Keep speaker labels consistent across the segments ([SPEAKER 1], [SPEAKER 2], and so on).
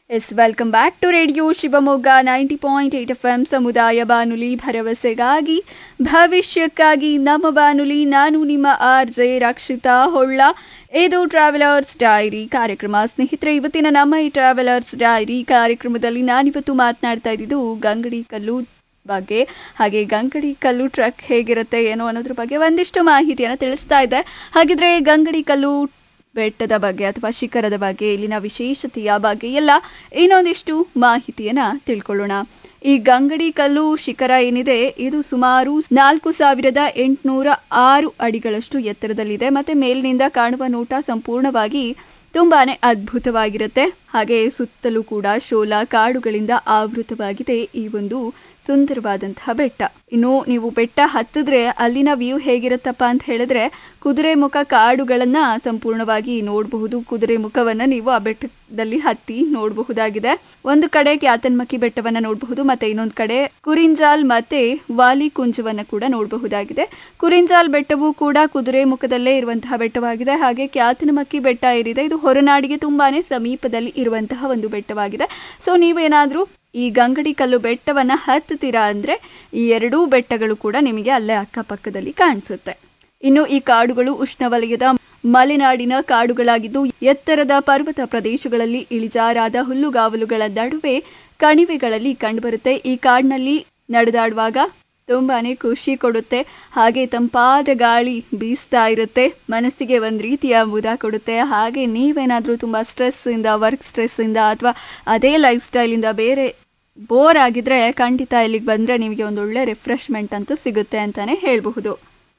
[SPEAKER 1] S welcome back to radio Shivamogga ninety point eight F M ಸಮುದಾಯ ಬಾನುಲಿ ಭರವಸೆಗಾಗಿ ಭವಿಷ್ಯಕ್ಕಾಗಿ ನಮ್ಮ ಬಾನುಲಿ ನಾನು ನಿಮ್ಮ ಆರ್ ಜೆ ರಕ್ಷಿತಾ ಹೊಳ್ಳ ಇದು ಟ್ರಾವೆಲರ್ಸ್ ಡೈರಿ ಕಾರ್ಯಕ್ರಮ ಸ್ನೇಹಿತರೆ ಇವತ್ತಿನ ನಮ್ಮ ಈ ಟ್ರಾವೆಲರ್ಸ್ ಡೈರಿ ಕಾರ್ಯಕ್ರಮದಲ್ಲಿ ನಾನಿವತ್ತು ಮಾತನಾಡ್ತಾ ಇದ್ದಿದ್ದು ಗಂಗಡಿ ಕಲ್ಲು ಬಗ್ಗೆ ಹಾಗೆ ಗಂಗಡಿ ಕಲ್ಲು ಟ್ರಕ್ ಹೇಗಿರುತ್ತೆ ಏನೋ ಅನ್ನೋದ್ರ ಬಗ್ಗೆ ಒಂದಿಷ್ಟು ಮಾಹಿತಿಯನ್ನು ತಿಳಿಸ್ತಾ ಇದೆ ಹಾಗಿದ್ರೆ ಗಂಗಡಿ ಕಲ್ಲು ಬೆಟ್ಟದ ಬಗ್ಗೆ ಅಥವಾ ಶಿಖರದ ಬಗ್ಗೆ ಇಲ್ಲಿನ ವಿಶೇಷತೆಯ ಬಗ್ಗೆ ಎಲ್ಲ ಇನ್ನೊಂದಿಷ್ಟು ಮಾಹಿತಿಯನ್ನ ತಿಳ್ಕೊಳ್ಳೋಣ ಈ ಗಂಗಡಿ ಕಲ್ಲು ಶಿಖರ ಏನಿದೆ ಇದು ಸುಮಾರು ನಾಲ್ಕು ಸಾವಿರದ ಎಂಟುನೂರ ಆರು ಅಡಿಗಳಷ್ಟು ಎತ್ತರದಲ್ಲಿದೆ ಮತ್ತೆ ಮೇಲಿನಿಂದ ಕಾಣುವ ನೋಟ ಸಂಪೂರ್ಣವಾಗಿ ತುಂಬಾನೇ ಅದ್ಭುತವಾಗಿರುತ್ತೆ ಹಾಗೆ ಸುತ್ತಲೂ ಕೂಡ ಶೋಲ ಕಾಡುಗಳಿಂದ ಆವೃತವಾಗಿದೆ ಈ ಒಂದು ಸುಂದರವಾದಂತಹ ಬೆಟ್ಟ ಇನ್ನು ನೀವು ಬೆಟ್ಟ ಹತ್ತಿದ್ರೆ ಅಲ್ಲಿನ ವ್ಯೂ ಹೇಗಿರುತ್ತಪ್ಪ ಅಂತ ಹೇಳಿದ್ರೆ ಕುದುರೆ ಮುಖ ಕಾಡುಗಳನ್ನ ಸಂಪೂರ್ಣವಾಗಿ ನೋಡಬಹುದು ಕುದುರೆ ಮುಖವನ್ನ ನೀವು ಆ ಬೆಟ್ಟದಲ್ಲಿ ಹತ್ತಿ ನೋಡಬಹುದಾಗಿದೆ ಒಂದು ಕಡೆ ಕ್ಯಾತನ್ಮಕ್ಕಿ ಬೆಟ್ಟವನ್ನ ನೋಡಬಹುದು ಮತ್ತೆ ಇನ್ನೊಂದು ಕಡೆ ಕುರಿಂಜಾಲ್ ಮತ್ತೆ ವಾಲಿ ಕುಂಜವನ್ನ ಕೂಡ ನೋಡಬಹುದಾಗಿದೆ ಕುರಿಂಜಾಲ್ ಬೆಟ್ಟವು ಕೂಡ ಕುದುರೆ ಮುಖದಲ್ಲೇ ಇರುವಂತಹ ಬೆಟ್ಟವಾಗಿದೆ ಹಾಗೆ ಕ್ಯಾತನಮಕ್ಕಿ ಬೆಟ್ಟ ಏನಿದೆ ಇದು ಹೊರನಾಡಿಗೆ ತುಂಬಾನೇ ಸಮೀಪದಲ್ಲಿ ಇರುವಂತಹ ಒಂದು ಬೆಟ್ಟವಾಗಿದೆ ಸೊ ನೀವೇನಾದ್ರೂ ಈ ಗಂಗಡಿ ಕಲ್ಲು ಬೆಟ್ಟವನ್ನ ಹತ್ತುತ್ತೀರಾ ಅಂದ್ರೆ ಈ ಎರಡೂ ಬೆಟ್ಟಗಳು ಕೂಡ ನಿಮಗೆ ಅಲ್ಲೇ ಅಕ್ಕಪಕ್ಕದಲ್ಲಿ ಕಾಣಿಸುತ್ತೆ ಇನ್ನು ಈ ಕಾಡುಗಳು ಉಷ್ಣವಲಯದ ಮಲೆನಾಡಿನ ಕಾಡುಗಳಾಗಿದ್ದು ಎತ್ತರದ ಪರ್ವತ ಪ್ರದೇಶಗಳಲ್ಲಿ ಇಳಿಜಾರಾದ ಹುಲ್ಲುಗಾವಲುಗಳ ನಡುವೆ ಕಣಿವೆಗಳಲ್ಲಿ ಕಂಡುಬರುತ್ತೆ ಈ ಕಾಡಿನಲ್ಲಿ ನಡೆದಾಡುವಾಗ ತುಂಬಾನೇ ಖುಷಿ ಕೊಡುತ್ತೆ ಹಾಗೆ ತಂಪಾದ ಗಾಳಿ ಬೀಸ್ತಾ ಇರುತ್ತೆ ಮನಸ್ಸಿಗೆ ಒಂದು ರೀತಿಯ ಮುದ ಕೊಡುತ್ತೆ ಹಾಗೆ ನೀವೇನಾದರೂ ತುಂಬ ಸ್ಟ್ರೆಸ್ಸಿಂದ ವರ್ಕ್ ಸ್ಟ್ರೆಸ್ಸಿಂದ ಅಥವಾ ಅದೇ ಲೈಫ್ ಸ್ಟೈಲಿಂದ ಬೇರೆ ಬೋರ್ ಆಗಿದ್ರೆ ಖಂಡಿತ ಇಲ್ಲಿಗೆ ಬಂದರೆ ನಿಮಗೆ ಒಂದು ಒಳ್ಳೆ ರಿಫ್ರೆಶ್ಮೆಂಟ್ ಅಂತೂ ಸಿಗುತ್ತೆ ಅಂತಲೇ ಹೇಳಬಹುದು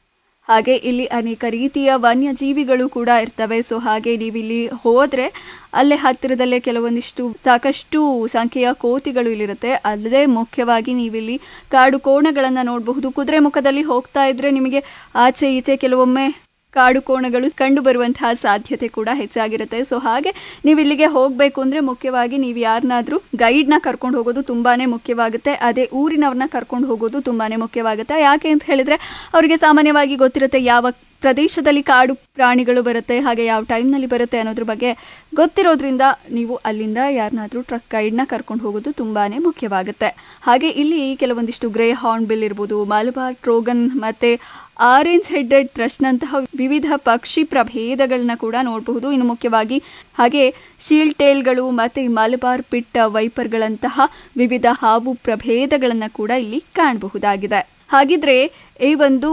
[SPEAKER 1] ಹಾಗೆ ಇಲ್ಲಿ ಅನೇಕ ರೀತಿಯ ವನ್ಯಜೀವಿಗಳು ಕೂಡ ಇರ್ತವೆ ಸೊ ಹಾಗೆ ನೀವಿಲ್ಲಿ ಹೋದರೆ ಅಲ್ಲೇ ಹತ್ತಿರದಲ್ಲೇ ಕೆಲವೊಂದಿಷ್ಟು ಸಾಕಷ್ಟು ಸಂಖ್ಯೆಯ ಕೋತಿಗಳು ಇಲ್ಲಿರುತ್ತೆ ಅಲ್ಲದೆ ಮುಖ್ಯವಾಗಿ ನೀವಿಲ್ಲಿ ಕಾಡು ಕೋಣಗಳನ್ನು ನೋಡಬಹುದು ಕುದುರೆ ಮುಖದಲ್ಲಿ ಹೋಗ್ತಾ ಇದ್ರೆ ನಿಮಗೆ ಆಚೆ ಈಚೆ ಕೆಲವೊಮ್ಮೆ ಕಾಡು ಕೋಣಗಳು ಕಂಡು ಬರುವಂತಹ ಸಾಧ್ಯತೆ ಕೂಡ ಹೆಚ್ಚಾಗಿರುತ್ತೆ ಸೊ ಹಾಗೆ ನೀವು ಇಲ್ಲಿಗೆ ಹೋಗಬೇಕು ಅಂದರೆ ಮುಖ್ಯವಾಗಿ ನೀವು ಯಾರನ್ನಾದರೂ ಗೈಡ್ನ ಕರ್ಕೊಂಡು ಹೋಗೋದು ತುಂಬಾ ಮುಖ್ಯವಾಗುತ್ತೆ ಅದೇ ಊರಿನವ್ರನ್ನ ಕರ್ಕೊಂಡು ಹೋಗೋದು ತುಂಬಾ ಮುಖ್ಯವಾಗುತ್ತೆ ಯಾಕೆ ಅಂತ ಹೇಳಿದರೆ ಅವರಿಗೆ ಸಾಮಾನ್ಯವಾಗಿ ಗೊತ್ತಿರುತ್ತೆ ಯಾವ ಪ್ರದೇಶದಲ್ಲಿ ಕಾಡು ಪ್ರಾಣಿಗಳು ಬರುತ್ತೆ ಹಾಗೆ ಯಾವ ಟೈಮ್ನಲ್ಲಿ ಬರುತ್ತೆ ಅನ್ನೋದ್ರ ಬಗ್ಗೆ ಗೊತ್ತಿರೋದ್ರಿಂದ ನೀವು ಅಲ್ಲಿಂದ ಯಾರನ್ನಾದರೂ ಟ್ರಕ್ ಗೈಡ್ನ ಕರ್ಕೊಂಡು ಹೋಗೋದು ತುಂಬಾ ಮುಖ್ಯವಾಗುತ್ತೆ ಹಾಗೆ ಇಲ್ಲಿ ಕೆಲವೊಂದಿಷ್ಟು ಗ್ರೇ ಹಾರ್ನ್ ಬಿಲ್ ಇರ್ಬೋದು ಮಲಬಾರ್ ಟ್ರೋಗನ್ ಮತ್ತು ಆರೆಂಜ್ ಹೆಡ್ಡೆಡ್ ಥ್ರಶ್ನಂತಹ ವಿವಿಧ ಪಕ್ಷಿ ಪ್ರಭೇದಗಳನ್ನ ಕೂಡ ನೋಡಬಹುದು ಇನ್ನು ಮುಖ್ಯವಾಗಿ ಹಾಗೆ ಶೀಲ್ ಟೇಲ್ಗಳು ಮತ್ತು ಮಲಬಾರ್ ಪಿಟ್ ವೈಪರ್ಗಳಂತಹ ವಿವಿಧ ಹಾವು ಪ್ರಭೇದಗಳನ್ನು ಕೂಡ ಇಲ್ಲಿ ಕಾಣಬಹುದಾಗಿದೆ ಹಾಗಿದ್ರೆ ಈ ಒಂದು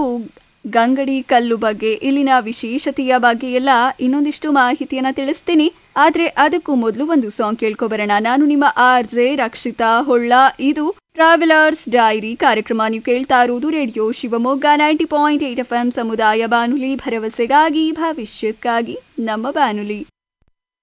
[SPEAKER 1] ಗಂಗಡಿ ಕಲ್ಲು ಬಗ್ಗೆ ಇಲ್ಲಿನ ವಿಶೇಷತೆಯ ಬಗ್ಗೆ ಎಲ್ಲ ಇನ್ನೊಂದಿಷ್ಟು ಮಾಹಿತಿಯನ್ನ ತಿಳಿಸ್ತೀನಿ ಆದ್ರೆ ಅದಕ್ಕೂ ಮೊದಲು ಒಂದು ಸಾಂಗ್ ಕೇಳ್ಕೊಬರೋಣ ನಾನು ನಿಮ್ಮ ಆರ್ ಜೆ ರಕ್ಷಿತಾ ಹೊಳ್ಳ ಇದು ಟ್ರಾವೆಲರ್ಸ್ ಡೈರಿ ಕಾರ್ಯಕ್ರಮ ನೀವು ಕೇಳ್ತಾ ಇರುವುದು radio Shivamogga ninety point eight F M ಸಮುದಾಯ ಬಾನುಲಿ ಭರವಸೆಗಾಗಿ ಭವಿಷ್ಯಕ್ಕಾಗಿ ನಮ್ಮ ಬಾನುಲಿ